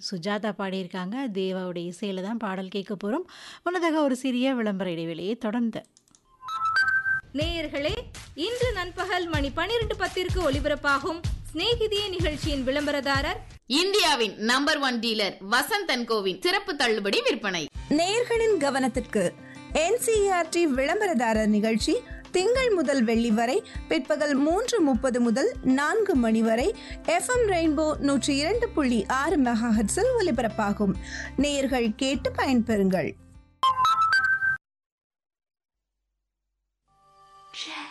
சுஜாதா பாடியிருக்காங்க. தேவாவுடைய இசையில தான் பாடல் கேட்க போறோம். முன்னதாக ஒரு சிறிய விளம்பர இடைவெளியை தொடர்ந்து. நேயர்களே இன்று நண்பகல் மணி பனிரெண்டு பத்திற்கு ஒலிபரப்பாகும் சிநேகிதியே நிகழ்ச்சியின் விளம்பரதாரர் இந்தியாவின் number one dealer Vasanth and கோவின் சிறப்பு தள்ளுபடி விற்பனை நேயர்களின் கவனத்திற்கு என்சிஆர்டி விளம்பரதாரர் நிகழ்ச்சி திங்கள் முதல் வெள்ளி வரை பிற்பகல் மூன்று முப்பது முதல் நான்கு மணி வரை எஃப்எம் ரெயின்போ நூற்றி இரண்டு புள்ளி ஆறு மெகாஹெட்ஸில் ஒலிபரப்பாகும் நேயர்கள் கேட்டு பயன்பெறுங்கள்